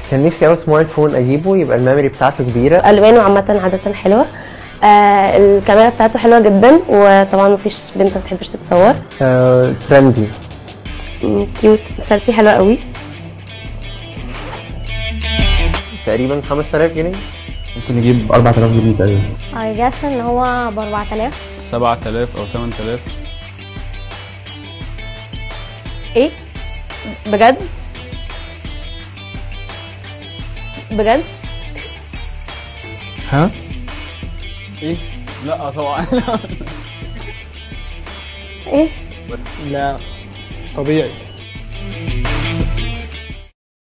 كان نفسي أوي سمارت فون أجيبه يبقى الميموري بتاعته كبيرة الوانه عامه عاده حلوه آه الكاميرا بتاعته حلوه جدا وطبعا مفيش بنت ما بتحبش تتصور آه، ترندي م، كيوت سيلفي حلوه قوي تقريبا 5000 جنيه ممكن نجيب 4000 جنيه تقريبا I guess ان هو ب 4000 7000 او 8000 ايه بجد بجد ها ايه لا طبعا ايه لا مش طبيعي